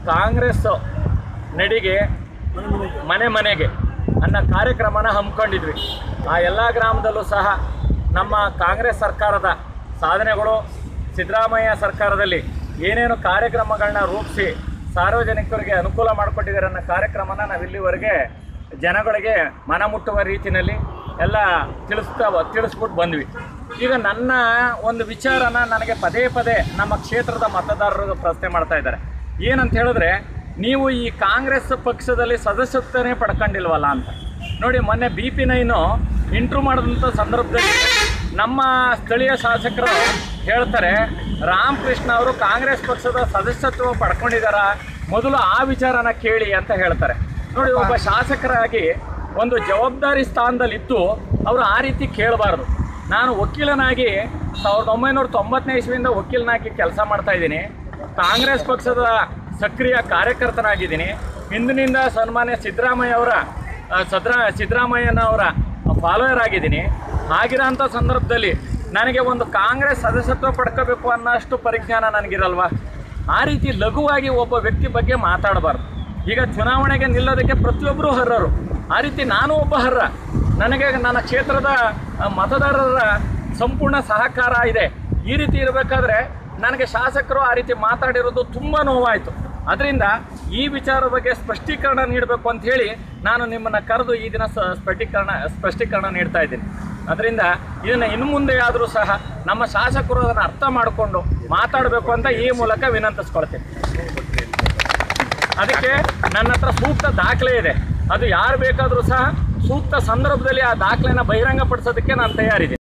ಕಾಂಗ್ರೆಸ್ ನಡಿಗೆ ಮನೆ ಮನೆಗೆ ಅನ್ನೋ ಕಾರ್ಯಕ್ರಮನ ಹಮ್ಮಿಕೊಂಡಿದ್ವಿ ಆ ಎಲ್ಲ ಗ್ರಾಮದಲ್ಲೂ ಸಹ ನಮ್ಮ ಕಾಂಗ್ರೆಸ್ ಸರ್ಕಾರದ ಸಾಧನೆಗಳು ಸಿದ್ದರಾಮಯ್ಯ ಸರ್ಕಾರದಲ್ಲಿ ಏನೇನು ಕಾರ್ಯಕ್ರಮಗಳನ್ನ ರೂಪಿಸಿ ಸಾರ್ವಜನಿಕರಿಗೆ ಅನುಕೂಲ ಮಾಡಿಕೊಟ್ಟಿದ್ದಾರೆ ಅನ್ನೋ ಕಾರ್ಯಕ್ರಮನ ನಾವು ಇಲ್ಲಿವರೆಗೆ ಜನಗಳಿಗೆ ಮನ ಮುಟ್ಟುವ ರೀತಿಯಲ್ಲಿ ಎಲ್ಲ ತಿಳಿಸ್ತಾ ತಿಳಿಸ್ಬಿಟ್ಟು ಬಂದ್ವಿ ಈಗ ನನ್ನ ಒಂದು ವಿಚಾರನ ನನಗೆ ಪದೇ ಪದೇ ನಮ್ಮ ಕ್ಷೇತ್ರದ ಮತದಾರರು ಪ್ರಶ್ನೆ ಮಾಡ್ತಾ ಇದ್ದಾರೆ ಏನಂತ ಹೇಳಿದ್ರೆ ನೀವು ಈ ಕಾಂಗ್ರೆಸ್ ಪಕ್ಷದಲ್ಲಿ ಸದಸ್ಯತ್ವನೇ ಪಡ್ಕೊಂಡಿಲ್ವಲ್ಲ ಅಂತ ನೋಡಿ ಮೊನ್ನೆ ಬಿ ಪಿ ನೈನು ಇಂಟ್ರೂ ಮಾಡಿದಂಥ ಸಂದರ್ಭದಲ್ಲಿ ನಮ್ಮ ಸ್ಥಳೀಯ ಶಾಸಕರು ಹೇಳ್ತಾರೆ ರಾಮಕೃಷ್ಣ ಅವರು ಕಾಂಗ್ರೆಸ್ ಪಕ್ಷದ ಸದಸ್ಯತ್ವ ಪಡ್ಕೊಂಡಿದ್ದಾರ ಮೊದಲು ಆ ವಿಚಾರನ ಕೇಳಿ ಅಂತ ಹೇಳ್ತಾರೆ ನೋಡಿ ಒಬ್ಬ ಶಾಸಕರಾಗಿ ಒಂದು ಜವಾಬ್ದಾರಿ ಸ್ಥಾನದಲ್ಲಿದ್ದು ಅವರು ಆ ರೀತಿ ಕೇಳಬಾರ್ದು ನಾನು ವಕೀಲನಾಗಿ ಸಾವಿರದ ಒಂಬೈನೂರ ತೊಂಬತ್ತನೇ ಇಸ್ವಿಯಿಂದ ವಕೀಲನಾಗಿ ಕೆಲಸ ಮಾಡ್ತಾ ಇದ್ದೀನಿ ಕಾಂಗ್ರೆಸ್ ಪಕ್ಷದ ಸಕ್ರಿಯ ಕಾರ್ಯಕರ್ತನಾಗಿದ್ದೀನಿ ಹಿಂದಿನಿಂದ ಸನ್ಮಾನ್ಯ ಸಿದ್ದರಾಮಯ್ಯ ಅವರ ಆ, ಸದ್ರ ಸಿದ್ದರಾಮಯ್ಯನವರ ಫಾಲೋಯರ್ ಆಗಿದ್ದೀನಿ ಆಗಿರೋಂಥ ಸಂದರ್ಭದಲ್ಲಿ ನನಗೆ ಒಂದು ಕಾಂಗ್ರೆಸ್ ಸದಸ್ಯತ್ವ ಪಡ್ಕೋಬೇಕು ಅನ್ನೋಷ್ಟು ಪರಿಜ್ಞಾನ ನನಗಿರಲ್ವಾ ಆ ರೀತಿ ಲಘುವಾಗಿ ಒಬ್ಬ ವ್ಯಕ್ತಿ ಬಗ್ಗೆ ಮಾತಾಡಬಾರ್ದು ಈಗ ಚುನಾವಣೆಗೆ ನಿಲ್ಲೋದಕ್ಕೆ ಪ್ರತಿಯೊಬ್ಬರೂ ಹರ್ರರು ಆ ರೀತಿ ನಾನು ಒಬ್ಬ ಹರ್ರ ನನಗೆ ನನ್ನ ಕ್ಷೇತ್ರದ ಆ, ಮತದಾರರ ಸಂಪೂರ್ಣ ಸಹಕಾರ ಇದೆ ಈ ರೀತಿ ಇರಬೇಕಾದ್ರೆ ನನಗೆ ಶಾಸಕರು ಆ ರೀತಿ ಮಾತಾಡಿರೋದು ತುಂಬ ನೋವಾಯಿತು ಅದರಿಂದ ಈ ವಿಚಾರದ ಬಗ್ಗೆ ಸ್ಪಷ್ಟೀಕರಣ ನೀಡಬೇಕು ಅಂತ ಹೇಳಿ ನಾನು ನಿಮ್ಮನ್ನು ಕರೆದು ಈ ದಿನ ಸ- ಸ್ಪಷ್ಟೀಕರಣ ಸ್ಪಷ್ಟೀಕರಣ ನೀಡ್ತಾ ಇದ್ದೀನಿ ಅದರಿಂದ ಇದನ್ನು ಇನ್ನು ಮುಂದೆ ಆದರೂ ಸಹ ನಮ್ಮ ಶಾಸಕರು ಅದನ್ನು ಅರ್ಥ ಮಾಡಿಕೊಂಡು ಮಾತಾಡಬೇಕು ಅಂತ ಈ ಮೂಲಕ ವಿನಂತಿಸ್ಕೊಳ್ತೀನಿ ಅದಕ್ಕೆ ನನ್ನ ಹತ್ರ ಸೂಕ್ತ ದಾಖಲೆ ಇದೆ ಅದು ಯಾರು ಬೇಕಾದರೂ ಸಹ ಸೂಕ್ತ ಸಂದರ್ಭದಲ್ಲಿ ಆ ದಾಖಲೆನ ಬಹಿರಂಗಪಡಿಸೋದಕ್ಕೆ ನಾನು ತಯಾರಿದ್ದೀನಿ